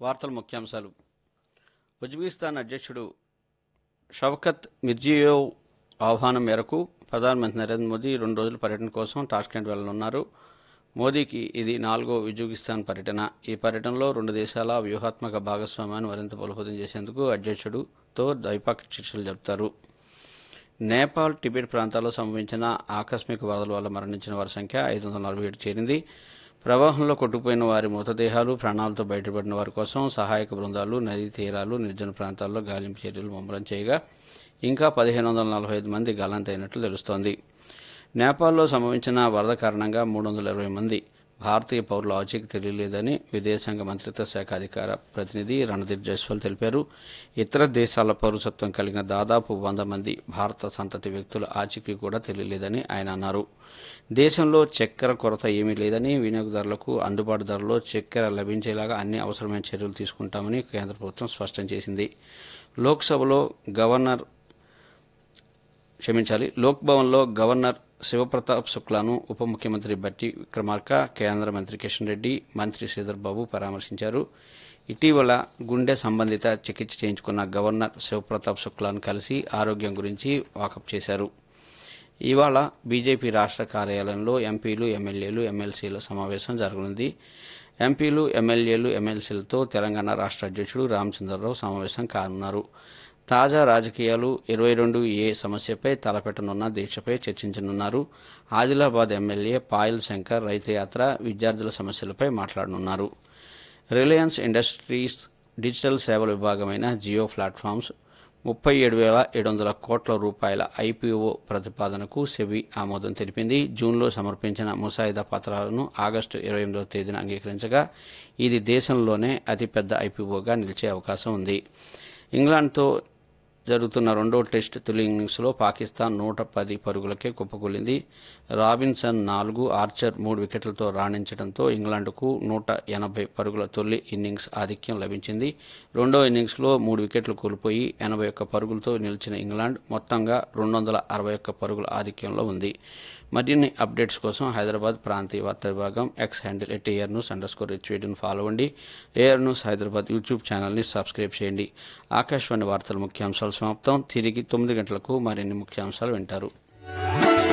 వార్తల ముఖ్యాంశాలు ఉజ్బెకిస్తాన్ అధ్యక్షుడు షవకత్ మిర్జియోవ్ ఆహ్వానం మేరకు ప్రధానమంత్రి నరేంద్ర మోదీ రెండు రోజుల పర్యటన కోసం టాష్కెంట్ వెళ్లనున్నారు మోదీకి ఇది నాలుగో ఉజ్బెకిస్తాన్ పర్యటన ఈ పర్యటనలో రెండు దేశాల వ్యూహాత్మక భాగస్వామ్యాన్ని మరింత బలోపేతం చేసేందుకు అధ్యక్షుడుతో ద్వైపాక్షిక చర్చలు జరుపుతారు నేపాల్ టిబెట్ ప్రాంతాల్లో సంభవించిన ఆకస్మిక వరదల వల్ల మరణించిన వారి సంఖ్య ఐదు వందల నలభై ఏడు చేరింది ప్రవాహంలో కొట్టుకుపోయిన వారి మృతదేహాలు ప్రాణాలతో బయటపడిన వారి కోసం సహాయక బృందాలు నదీ తీరాలు నిర్జన ప్రాంతాల్లో గాలింపు చర్యలు ముమ్మరం చేయగా ఇంకా పదిహేను వందల నలభై ఐదు మంది గల్లంతైనట్లు తెలుస్తోంది నేపాల్లో సంభవించిన వరద కారణంగా మూడు వందల ఇరవై మంది భారతీయ పౌరుల ఆచూకీ తెలియలేదని విదేశాంగ మంత్రిత్వ శాఖ అధికార ప్రతినిధి రణదీప్ జైస్వాల్ తెలిపారు ఇతర దేశాల పౌరసత్వం కలిగిన దాదాపు వంద మంది భారత సంతతి వ్యక్తుల ఆచూకీ కూడా తెలియలేదని ఆయన అన్నారు దేశంలో చక్కెర కొరత ఏమీ లేదని వినియోగదారులకు అందుబాటు ధరలో చక్కెర లభించేలాగా అన్ని అవసరమైన చర్యలు తీసుకుంటామని కేంద్ర ప్రభుత్వం స్పష్టం చేసింది లోక్సభలో గవర్నర్ క్షమించాలి లోక్ భవన్లో గవర్నర్ శివప్రతాప్ శుక్లాను ఉప ముఖ్యమంత్రి బట్టి విక్రమార్క కేంద్ర మంత్రి కిషన్ రెడ్డి మంత్రి శ్రీధర్ బాబు పరామర్శించారు ఇటీవల గుండె సంబంధిత చికిత్స చేయించుకున్న గవర్నర్ శివప్రతాప్ శుక్లాను కలిసి ఆరోగ్యం గురించి వాకప్ చేశారు ఇవాళ బీజేపీ రాష్ట్ర కార్యాలయంలో ఎంపీలు ఎమ్మెల్యేలు ఎమ్మెల్సీల సమావేశం జరగనుంది ఎంపీలు ఎమ్మెల్యేలు ఎమ్మెల్సీలతో తెలంగాణ రాష్ట్ర అధ్యక్షుడు రామచంద్రరావు సమావేశం కానున్నారు తాజా రాజకీయాలు ఇరవై రెండు ఏ సమస్యపై తలపెట్టనున్న దీక్షపై చర్చించనున్నారు ఆదిలాబాద్ ఎమ్మెల్యే పాయల్ శంకర్ రైతు యాత్ర విద్యార్థుల సమస్యలపై మాట్లాడనున్నారు రిలయన్స్ ఇండస్ట్రీస్ డిజిటల్ సేవల విభాగమైన జియో ప్లాట్ఫామ్స్ ముప్పై ఏడు వేల ఏడు వందల కోట్ల రూపాయల ఐపీఓ ప్రతిపాదనకు సెబీ ఆమోదం తెలిపింది జూన్లో సమర్పించిన ముసాయిదా పత్రాలను ఆగస్టు ఇరవై ఎనిమిదవ తేదీన అంగీకరించగా ఇది దేశంలోనే అతిపెద్ద ఐపీఓగా నిలిచే అవకాశం ఉంది ఇంగ్లాండ్తో జరుగుతున్న రెండో టెస్ట్ తొలి ఇన్నింగ్స్లో పాకిస్తాన్ నూట పది పరుగులకే కుప్పకూలింది రాబిన్సన్ నాలుగు ఆర్చర్ మూడు వికెట్లతో రాణించడంతో ఇంగ్లాండ్కు నూట ఎనభై పరుగుల తొలి ఇన్నింగ్స్ ఆధిక్యం లభించింది రెండో ఇన్నింగ్స్లో మూడు వికెట్లు కోల్పోయి ఎనభై ఒక్క పరుగులతో నిలిచిన ఇంగ్లాండ్ మొత్తంగా రెండు వందల అరవై ఒక్క పరుగుల ఆధిక్యంలో ఉంది మరిన్ని అప్డేట్స్ కోసం హైదరాబాద్ ప్రాంతీయ వార్తా విభాగం X handle at AR news underscore రిచ్వీడ్ని ఫాలో అవ్వండి ఏఆర్ న్యూస్ హైదరాబాద్ యూట్యూబ్ ఛానల్ని సబ్స్క్రైబ్ చేయండి ఆకాశవాణి వార్తల ముఖ్యాంశాలు సమాప్తం తిరిగి తొమ్మిది గంటలకు మరిన్ని ముఖ్యాంశాలు వింటారు